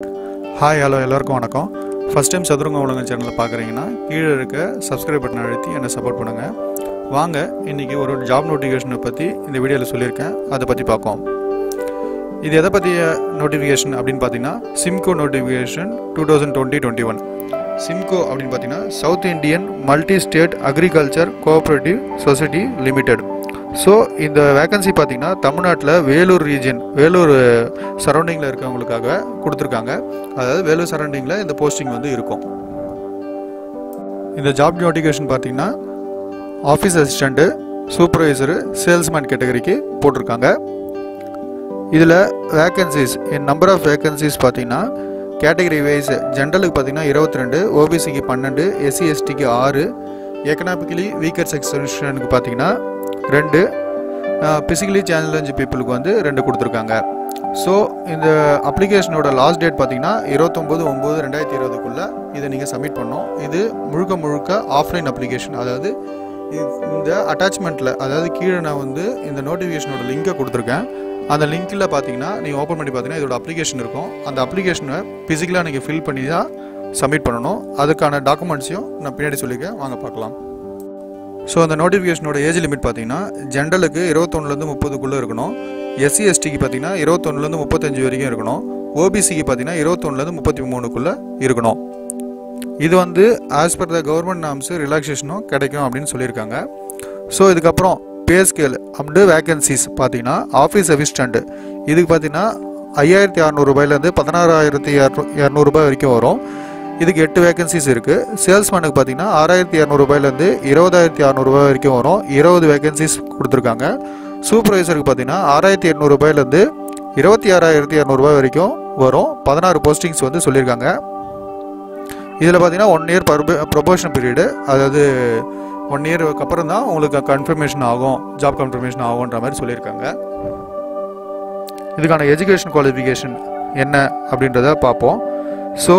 hi hello எல்லாருக்கும் வணக்கம் first time சதுரங்க உலகம் சேனலை பார்க்குறீங்கன்னா கீழே இருக்க சப்ஸ்கிரைப் பட்டன் அழுத்தி என்னை சப்போர்ட் பண்ணுங்கள் வாங்க இன்றைக்கி ஒரு ஜாப் நோட்டிஃபிகேஷனை பற்றி இந்த வீடியோவில் சொல்லியிருக்கேன் அதை பற்றி பார்ப்போம் இது எதை பற்றிய நோட்டிஃபிகேஷன் அப்படின்னு பார்த்தீங்கன்னா SIMCO notification two thousand twenty twenty one SIMCO அப்படின்னு பார்த்தீங்கன்னா South Indian Multi State Agriculture Cooperative Society Limited so இந்த வேகன்சி பார்த்தீங்கன்னா தமிழ்நாட்டில் வேலூர் ரீஜன் வேலூர் சரௌண்டிங்கில் இருக்கவங்களுக்காக கொடுத்துருக்காங்க அதாவது வேலூர் சரௌண்டிங்கில் இந்த போஸ்டிங் வந்து இருக்கும் இந்த ஜாப் நோட்டிஃபிகேஷன் பார்த்தீங்கன்னா ஆஃபீஸ் அசிஸ்டண்ட்டு சூப்பர்வைசரு சேல்ஸ்மேன் கேட்டகரிக்கு போட்டிருக்காங்க இதில் வேகன்சிஸ் என் நம்பர் ஆஃப் வேகன்சிஸ் பார்த்தீங்கன்னா கேட்டகரி வைஸ் ஜென்ரலுக்கு பார்த்தீங்கன்னா இருபத்தி ரெண்டு ஓபிசிக்கு பன்னெண்டு எஸ்சி எஸ்டிக்கு ஆறு எக்கனாமிக்கலி வீக்கர் செக்ஷனுக்கு பார்த்தீங்கன்னா ரெண்டு பிசிக்கலி சேலஞ்ச் பீப்புளுக்கு வந்து ரெண்டு கொடுத்துருக்காங்க ஸோ இந்த அப்ளிகேஷனோட லாஸ்ட் டேட் பார்த்தீங்கன்னா இருபத்தொம்போது ஒம்பது ரெண்டாயிரத்தி இருபதுக்குள்ளே இதை நீங்கள் சப்மிட் பண்ணோம் இது முழுக்க முழுக்க ஆஃப்லைன் அப்ளிகேஷன் அதாவது இது- இந்த அட்டாச்மெண்ட்டில் அதாவது கீழே நான் வந்து இந்த நோட்டிஃபிகேஷனோட லிங்கை கொடுத்துருக்கேன் அந்த லிங்க்கில் பார்த்தீங்கன்னா நீங்கள் ஓப்பன் பண்ணி பார்த்தீங்கன்னா இதோட அப்ளிகேஷன் இருக்கும் அந்த அப்ளிகேஷனை ஃபிசிக்கலாக நீங்கள் ஃபில் பண்ணி தான் சப்மிட் பண்ணணும் அதுக்கான டாக்குமெண்ட்ஸையும் நான் பின்னாடி சொல்லியிருக்கேன் வாங்க பார்க்கலாம் ஸோ அந்த நோட்டிஃபிகேஷனோட ஏஜ் லிமிட் பார்த்தீங்கன்னா ஜென்ரலுக்கு இருபத்தொன்னுலேருந்து முப்பதுக்குள்ளே இருக்கணும் எஸ்சி எஸ்டிக்கு பார்த்தீங்கன்னா இருபத்தொன்னுலேருந்து முப்பத்தஞ்சு வரைக்கும் இருக்கணும் ஓபிசிக்கு பார்த்தீங்கன்னா இருபத்தொன்னுலேருந்து முப்பத்தி மூணுக்குள்ளே இருக்கணும் இது வந்து as per the government norms ரிலாக்ஸேஷனும் கிடைக்கும் அப்படின்னு சொல்லியிருக்காங்க ஸோ இதுக்கப்புறம் பே ஸ்கேல் அப்டு வேகன்சிஸ் பார்த்தீங்கன்னா ஆஃபீஸ் அசிஸ்டண்ட் இதுக்கு பார்த்தீங்கன்னா ஐயாயிரத்தி அறநூறுபாயிலேருந்து பதினாறாயிரத்தி இரநூறுபா வரைக்கும் வரும் இதுக்கு எட்டு வேகன்சிஸ் இருக்குது சேல்ஸ்மேனுக்கு பார்த்தீங்கன்னா ஆறாயிரத்தி இரநூறுபாயிலேருந்து இருபதாயிரத்தி அறநூறுபா வரைக்கும் வரும் இருபது வேகன்சிஸ் கொடுத்துருக்காங்க சூப்பர்வைசருக்கு பார்த்தீங்கன்னா ஆறாயிரத்தி எண்ணூறுபாயிலேருந்து இருபத்தி ஆறாயிரத்தி இரநூறுபா வரைக்கும் வரும் பதினாறு போஸ்டிங்ஸ் வந்து சொல்லியிருக்காங்க இதில் பார்த்தீங்கன்னா ஒன் இயர் ப்ரொபோஷன் பீரியடு அதாவது ஒன் இயருக்கு அப்புறம் தான் உங்களுக்கு கன்ஃபர்மேஷன் ஆகும் ஜாப் கன்ஃபர்மேஷன் ஆகுன்ற மாதிரி சொல்லியிருக்காங்க இதுக்கான எஜுகேஷன் குவாலிஃபிகேஷன் என்ன அப்படின்றத பார்ப்போம் ஸோ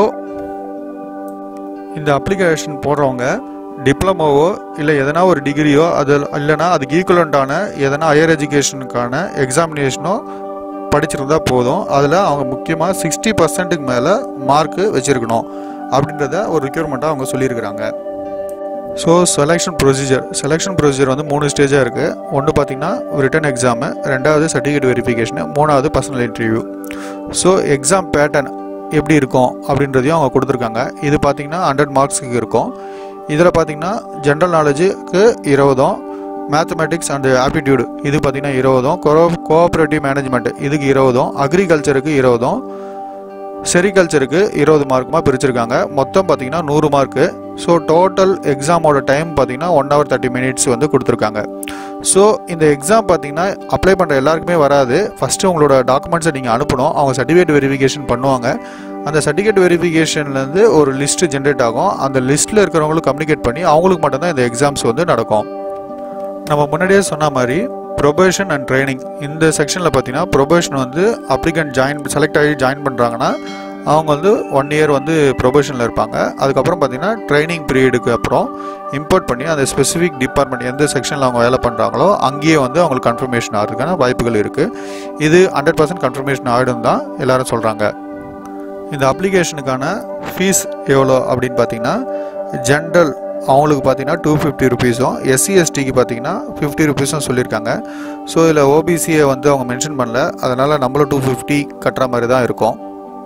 இந்த அப்ளிகேஷன் போடுறவங்க டிப்ளமோவோ இல்லை எதனா ஒரு டிகிரியோ அது இல்லைனா அதுக்கு ஈக்குவலண்ட்டான எதனா ஹையர் எஜுகேஷனுக்கான எக்ஸாமினேஷனோ படிச்சிருந்தா போதும் அதில் அவங்க முக்கியமாக சிக்ஸ்டி பர்சன்ட்டுக்கு மேலே மார்க்கு வச்சுருக்கணும் அப்படின்றத ஒரு ரிக்யூர்மெண்ட்டாக அவங்க சொல்லியிருக்கிறாங்க so selection procedure selection procedure வந்து மூணு ஸ்டேஜாக இருக்குது ஒன்று பார்த்தீங்கன்னா ரிட்டன் எக்ஸாமு ரெண்டாவது சர்டிஃபிகேட் வெரிஃபிகேஷனு மூணாவது personal interview so exam pattern எப்படி இருக்கும் அப்படின்றதையும் அவங்க கொடுத்துருக்காங்க இது பார்த்தீங்கன்னா ஹண்ட்ரட் மார்க்ஸுக்கு இருக்கும் இதில் பார்த்தீங்கன்னா ஜென்ரல் நாலேஜுக்கு இருபதும் மேத்தமெட்டிக்ஸ் அண்ட் ஆப்டிடியூடு இது பார்த்தீங்கன்னா இருபதும் கோரோ கோஆப்ரேட்டிவ் மேனேஜ்மெண்ட் இதுக்கு இருபதும் அக்ரிகல்ச்சருக்கு இருபதும் செரிகல்ச்சருக்கு இருபது மார்க்குமா பிரிச்சிருக்காங்க மொத்தம் பார்த்தீங்கன்னா நூறு மார்க்கு ஸோ டோட்டல் எக்ஸாமோட டைம் பார்த்தீங்கன்னா ஒன் ஹவர் தேர்ட்டி மினிட்ஸ் வந்து கொடுத்துருக்காங்க ஸோ இந்த எக்ஸாம் பார்த்தீங்கன்னா அப்ளை பண்ணுற எல்லாருக்குமே வராது ஃபஸ்ட்டு உங்களோட டாக்குமெண்ட்ஸை நீங்கள் அனுப்பணும் அவங்க சர்டிஃபிகேட் வெரிஃபிகேஷன் பண்ணுவாங்க அந்த சர்டிஃபிகேட் வெரிஃபிகேஷன்லேருந்து ஒரு லிஸ்ட்டு ஜென்ரேட் ஆகும் அந்த லிஸ்ட்டில் இருக்கிறவங்களுக்கு கம்யூனிகேட் பண்ணி அவங்களுக்கு மட்டும்தான் இந்த எக்ஸாம்ஸ் வந்து நடக்கும் நம்ம முன்னாடியே சொன்ன மாதிரி ப்ரொபேஷன் அண்ட் ட்ரைனிங் இந்த செக்ஷனில் பார்த்தீங்கன்னா ப்ரொபேஷன் வந்து அப்ளிகண்ட் ஜாயின் செலக்ட் ஆகி ஜாயின் பண்ணுறாங்கன்னா அவங்க வந்து ஒன் இயர் வந்து ப்ரொபேஷனில் இருப்பாங்க அதுக்கப்புறம் பார்த்தீங்கன்னா ட்ரைனிங் பீரியடுக்கு அப்புறம் இம்போர்ட் பண்ணி அந்த ஸ்பெசிஃபிக் டிபார்ட்மெண்ட் எந்த செக்ஷனில் அவங்க வேலை பண்ணுறாங்களோ அங்கேயே வந்து அவங்களுக்கு கன்ஃபர்மேஷன் ஆகிறதுக்கான வாய்ப்புகள் இருக்குது இது ஹண்ட்ரட் பர்சன்ட் கன்ஃபர்மேஷன் ஆகிடும் தான் எல்லாரும் சொல்கிறாங்க இந்த அப்ளிகேஷனுக்கான ஃபீஸ் எவ்வளோ அப்படின்னு பார்த்தீங்கன்னா ஜென்ரல் அவங்களுக்கு பார்த்தீங்கன்னா டூ ஃபிஃப்டி ருபீஸும் எஸ்சி எஸ்டிக்கு பார்த்தீங்கன்னா ஃபிஃப்டி ருபீஸும் சொல்லியிருக்காங்க ஸோ இதில் ஓபிசியை வந்து அவங்க மென்ஷன் பண்ணல அதனால் நம்மளும் டூ ஃபிஃப்டி கட்டுற மாதிரி தான் இருக்கும்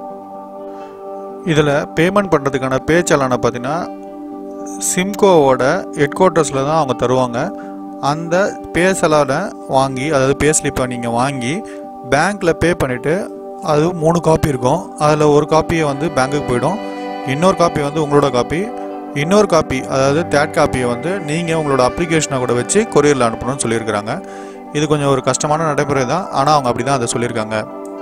இதில் பேமெண்ட் பண்ணுறதுக்கான பே சலானை பார்த்தீங்கன்னா சிம்கோவோட ஹெட் குவார்ட்டர்ஸில் தான் அவங்க தருவாங்க அந்த பே சலானை வாங்கி அதாவது பே ஸ்லிப்பை நீங்கள் வாங்கி பேங்க்கில் பே பண்ணிவிட்டு அது மூணு காப்பி இருக்கும் அதில் ஒரு காப்பியை வந்து பேங்க்குக்கு போயிடும் இன்னொரு காப்பி வந்து உங்களோட காப்பி இன்னொரு காப்பி அதாவது தேர்ட் காப்பியை வந்து நீங்கள் உங்களோட அப்ளிகேஷனை கூட வச்சு கொரியரில் அனுப்பணும்னு சொல்லியிருக்கிறாங்க இது கொஞ்சம் ஒரு கஷ்டமான நடைமுறை தான் ஆனால் அவங்க அப்படி தான் அதை சொல்லியிருக்காங்க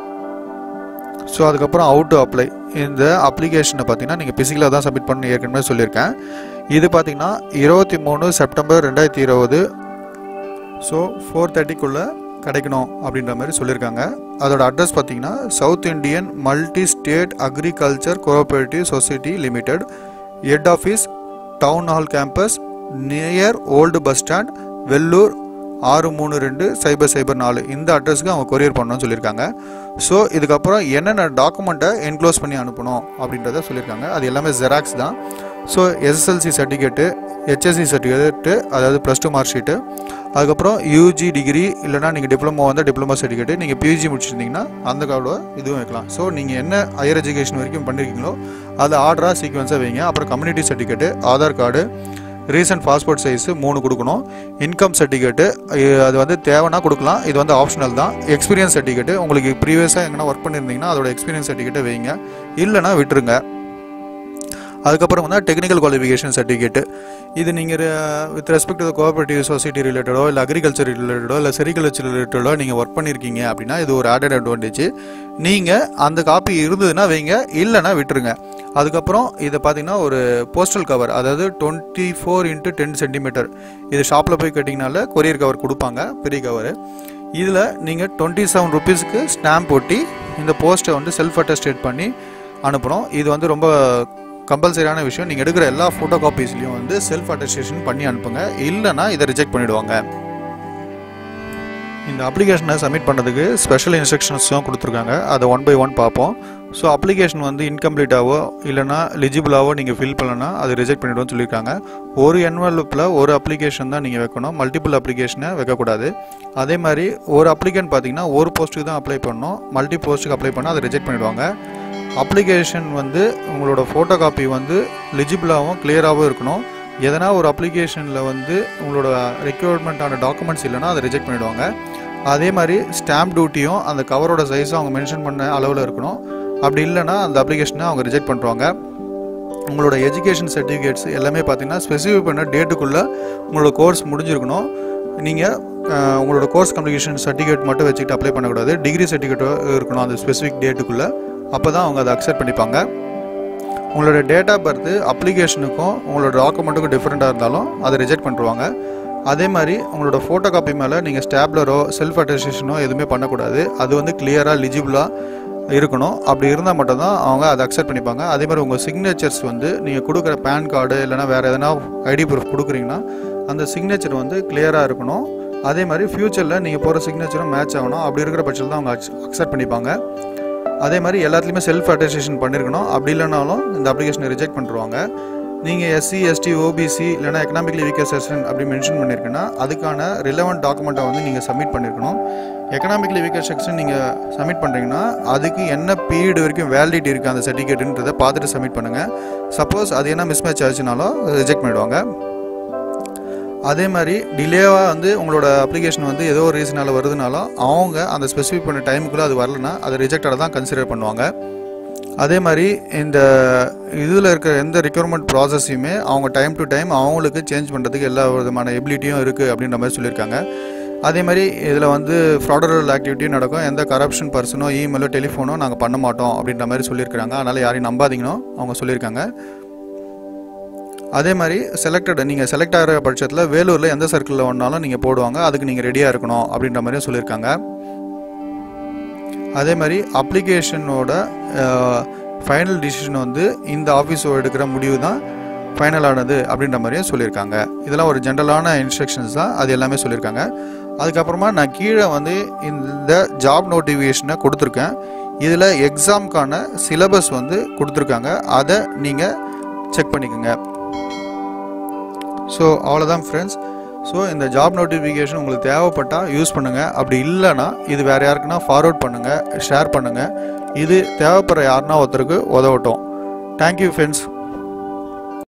ஸோ அதுக்கப்புறம் அவுட் டு அப்ளை இந்த அப்ளிகேஷனை பார்த்தீங்கன்னா நீங்கள் பிசிக்கலாக தான் சப்மிட் பண்ணி ஏற்கனவே சொல்லியிருக்கேன் இது பார்த்தீங்கன்னா இருபத்தி மூணு செப்டம்பர் ரெண்டாயிரத்தி இருபது ஸோ ஃபோர் தேர்ட்டிக்குள்ளே கிடைக்கணும் அப்படின்ற மாதிரி சொல்லியிருக்காங்க அதோட அட்ரஸ் பார்த்தீங்கன்னா South Indian Multi State Agriculture Cooperative Society Limited head office town hall campus near old bus stand Vellore ஆறு மூணு ரெண்டு சைபர் சைபர் நாலு இந்த அட்ரஸ்க்கு அவங்க கொரியர் பண்ணணும்னு சொல்லியிருக்காங்க ஸோ இதுக்கப்புறம் என்னென்ன டாக்குமெண்ட்டை என்க்ளோஸ் பண்ணி அனுப்பணும் அப்படின்றத சொல்லியிருக்காங்க அது எல்லாமே ஜெராக்ஸ் தான் so SSLC certificate HSC certificate அதாவது ப்ளஸ் டூ மார்க் ஷீட்டு அதுக்கப்புறம் யூஜி டிகிரி இல்லைனா நீங்கள் டிப்ளமோ வந்தால் டிப்ளமோ சர்டிஃபிகேட்டு நீங்கள் பிஜி முடிச்சிருந்தீங்கன்னா அந்த கார்டோட இதுவும் வைக்கலாம் ஸோ நீங்கள் என்ன ஹையர் எஜுகேஷன் வரைக்கும் பண்ணியிருக்கீங்களோ அதை ஆர்டராக சீக்வன்ஸாக வைங்க அப்புறம் community certificate Aadhaar card recent passport size மூணு கொடுக்கணும் இன்கம் சர்டிஃபிகேட்டு அது வந்து தேவைன்னா கொடுக்கலாம் இது வந்து ஆப்ஷனல் தான் எக்ஸ்பீரியன்ஸ் சர்டிஃபிகேட்டு உங்களுக்கு ப்ரீவியஸாக எங்கன்னா ஒர்க் பண்ணியிருந்தீங்கன்னா அதோட எக்ஸ்பீரியன்ஸ் சர்டிஃபிகேட்டை வைங்க இல்லைனா விட்டுருங்க அதுக்கப்புறம் வந்து டெக்னிக்கல் குவாலிஃபிகேஷன் சர்டிஃபிகேட்டு இது நீங்கள் with respect to cooperative society ரிலேட்டடோ இல்லை அக்ரிகல்ச்சர் ரிலேட்டடோ இல்லை செரிகல்ச்சர் ரிலேட்டடோ நீங்கள் ஒர்க் பண்ணியிருக்கீங்க அப்படின்னா இது ஒரு ஆடட் அட்வான்டேஜ் நீங்கள் அந்த காப்பி இருந்ததுன்னா வைங்க இல்லைன்னா விட்டுருங்க அதுக்கப்புறம் இதை பார்த்தீங்கன்னா ஒரு போஸ்டல் கவர் அதாவது twenty four into ten centimetre இது ஷாப்பில் போய் கேட்டிங்கனால கொரியர் கவர் கொடுப்பாங்க பெரிய கவர் இதில் நீங்கள் டுவெண்ட்டி செவன் ருபீஸ்க்கு ஸ்டாம்ப் ஒட்டி இந்த போஸ்ட்டை வந்து செல்ஃப் அட்டஸ்டேட் பண்ணி அனுப்பணும் இது வந்து ரொம்ப கம்பல்சரியான விஷயம் நீங்கள் எடுக்கிற எல்லா ஃபோட்டோ காப்பீஸ்லையும் வந்து செல்ஃப் அட்டஸ்டேஷன் பண்ணி அனுப்புங்க இல்லைனா இதை ரிஜெக்ட் பண்ணிவிடுவாங்க இந்த அப்ளிகேஷனை சப்மிட் பண்ணுறதுக்கு ஸ்பெஷல் இன்ஸ்ட்ரக்ஷன்ஸும் கொடுத்துருக்காங்க அதை ஒன் பை ஒன் பார்ப்போம் ஸோ அப்ளிகேஷன் வந்து இன்கம்ப்ளீட்டாவோ இல்லைனா லிஜிபிளாவோ நீங்கள் ஃபில் பண்ணலன்னா அது ரிஜெக்ட் பண்ணிவிடுவோம்னு சொல்லியிருக்காங்க ஒரு என்வலப்பில் ஒரு அப்ளிகேஷன் தான் நீங்கள் வைக்கணும் மல்டிபிள் அப்ளிகேஷனை வைக்கக்கூடாது அதே மாதிரி ஒரு அப்ளிகேன் பார்த்தீங்கன்னா ஒரு போஸ்ட்டுக்கு தான் அப்ளை பண்ணணும் மல்டி போஸ்ட்டுக்கு அப்ளை பண்ணால் அதை ரிஜெக்ட் பண்ணிவிடுவாங்க அப்ளிகேஷன் வந்து உங்களோட ஃபோட்டோ காப்பி வந்து லிஜிபிளாகவும் கிளியராகவும் இருக்கணும் எதனா ஒரு அப்ளிகேஷனில் வந்து உங்களோட ரெக்யூர்மெண்ட்டான டாக்குமெண்ட்ஸ் இல்லைன்னா அதை ரிஜெக்ட் பண்ணிவிடுவாங்க அதே மாதிரி ஸ்டாம்ப் டியூட்டியும் அந்த கவரோட சைஸும் அவங்க மென்ஷன் பண்ண அளவில் இருக்கணும் அப்படி இல்லைன்னா அந்த அப்ளிகேஷனை அவங்க ரிஜெக்ட் பண்ணுறாங்க உங்களோட எஜுகேஷன் சர்டிஃபிகேட்ஸ் எல்லாமே பார்த்தீங்கன்னா ஸ்பெசிஃபை பண்ண டேட்டுக்குள்ளே உங்களோட கோர்ஸ் முடிஞ்சிருக்கணும் நீங்கள் உங்களோட கோர்ஸ் கம்ப்ளீஷன் சர்டிஃபிகேட் மட்டும் வச்சுக்கிட்டு அப்ளை பண்ணக்கூடாது டிகிரி சர்டிஃபிகேட் இருக்கணும் அந்த ஸ்பெசிஃபிக் டேட்டுக்குள்ளே அப்போ தான் அவங்க அதை அக்செப்ட் பண்ணிப்பாங்க உங்களோட டேட் ஆஃப் பர்த் அப்ளிகேஷனுக்கும் உங்களோட டாக்குமெண்ட்டுக்கும் டிஃப்ரெண்ட்டாக இருந்தாலும் அதை ரிஜெக்ட் பண்ணிருவாங்க அதே மாதிரி உங்களோட ஃபோட்டோ காப்பி மேலே நீங்கள் ஸ்டாப்லரோ செல்ஃப் அட்டஸ்டேஷனோ எதுவுமே பண்ணக்கூடாது அது வந்து கிளியராக லிஜிபிளாக இருக்கணும் அப்படி இருந்தால் மட்டும்தான் அவங்க அதை அக்செப்ட் பண்ணிப்பாங்க அதே மாதிரி உங்கள் சிக்னேச்சர்ஸ் வந்து நீங்கள் கொடுக்குற பேன் கார்டு இல்லைனா வேறு எதனா ஐடி ப்ரூஃப் கொடுக்குறீங்கன்னா அந்த சிக்னேச்சர் வந்து கிளியராக இருக்கணும் அதே மாதிரி ஃப்யூச்சரில் நீங்கள் போகிற சிக்னேச்சரும் மேட்ச் ஆகணும் அப்படி இருக்கிற பட்சத்தில் தான் அவங்க அக்செப்ட் பண்ணிப்பாங்க அதே மாதிரி எல்லாத்துலேயுமே செல்ஃப் அட்டஸ்டேஷன் பண்ணியிருக்கணும் அப்படி இல்லைனாலும் இந்த அப்ளிகேஷனை ரிஜெக்ட் பண்ணிருவாங்க நீங்கள் எஸ்சி எஸ்டி ஓபிசி இல்லைனா எக்கனாமிக்லி வீக்கர் செஷன் அப்படி மென்ஷன் பண்ணியிருக்குன்னா அதுக்கான ரிலவெண்ட் டாக்குமெண்ட்டை வந்து நீங்கள் சப்மிட் பண்ணியிருக்கணும் எக்கனாமிக்லி வீக்கர் செக்ஷன் நீங்கள் சப்மிட் பண்ணுறீங்கன்னா அதுக்கு என்ன பீரியட் வரைக்கும் வேலிடிட்டி இருக்குது அந்த சர்டிஃபிகேட்டுன்றதை பார்த்துட்டு சப்மிட் பண்ணுங்கள் சப்போஸ் அது என்ன மிஸ்மேட்ச் ஆச்சுனாலும் ரிஜெக்ட் பண்ணிடுவாங்க அதே மாதிரி டிலேவாக வந்து உங்களோட அப்ளிகேஷன் வந்து ஏதோ ஒரு ரீசனால் வருதுனாலும் அவங்க அந்த ஸ்பெசிஃபிக் பண்ண டைமுக்குள்ளே அது வரலனா அதை ரிஜெக்டடாக தான் கன்சிடர் பண்ணுவாங்க அதே மாதிரி இந்த இதில் இருக்கிற எந்த ரெக்யூர்மெண்ட் ப்ராசஸையுமே அவங்க டைம் டு டைம் அவங்களுக்கு சேஞ்ச் பண்ணுறதுக்கு எல்லா விதமான எபிலிட்டியும் இருக்குது அப்படின்ற மாதிரி சொல்லியிருக்காங்க அதே மாதிரி இதில் வந்து ஃப்ராடரல் ஆக்டிவிட்டியும் நடக்கும் எந்த கரப்ஷன் பர்சனோ இமெயிலோ டெலிஃபோனோ நாங்கள் பண்ண மாட்டோம் அப்படின்ற மாதிரி சொல்லியிருக்காங்க அதனால் யாரையும் நம்பாதீங்கன்னு அவங்க சொல்லியிருக்காங்க அதே மாதிரி செலக்டட் நீங்கள் செலக்ட் ஆகிற பட்சத்தில் வேலூரில் எந்த சர்க்கிளில் ஒன்றாலும் நீங்கள் போடுவாங்க அதுக்கு நீங்கள் ரெடியாக இருக்கணும் அப்படின்ற மாதிரியும் சொல்லியிருக்காங்க அதே மாதிரி அப்ளிகேஷனோட ஃபைனல் டிசிஷன் வந்து இந்த ஆஃபீஸோட எடுக்கிற முடிவு தான் ஃபைனலானது அப்படின்ற மாதிரியும் சொல்லியிருக்காங்க இதெல்லாம் ஒரு ஜென்ரலான இன்ஸ்ட்ரக்ஷன்ஸ் தான் அது எல்லாமே சொல்லியிருக்காங்க அதுக்கப்புறமா நான் கீழே வந்து இந்த ஜாப் நோட்டிஃபிகேஷனை கொடுத்துருக்கேன் இதில் எக்ஸாமுக்கான சிலபஸ் வந்து கொடுத்துருக்காங்க அதை நீங்கள் செக் பண்ணிக்கோங்க ஸோ அவ்வளோதான் ஃப்ரெண்ட்ஸ் ஸோ இந்த ஜாப் நோட்டிஃபிகேஷன் உங்களுக்கு தேவைப்பட்டால் யூஸ் பண்ணுங்கள் அப்படி இல்லைன்னா இது வேறு யாருக்குன்னா ஃபார்வர்ட் பண்ணுங்கள் ஷேர் பண்ணுங்கள் இது தேவைப்படுற யாருன்னா ஒருத்தருக்கு உதவட்டும் தேங்க்யூ ஃப்ரெண்ட்ஸ்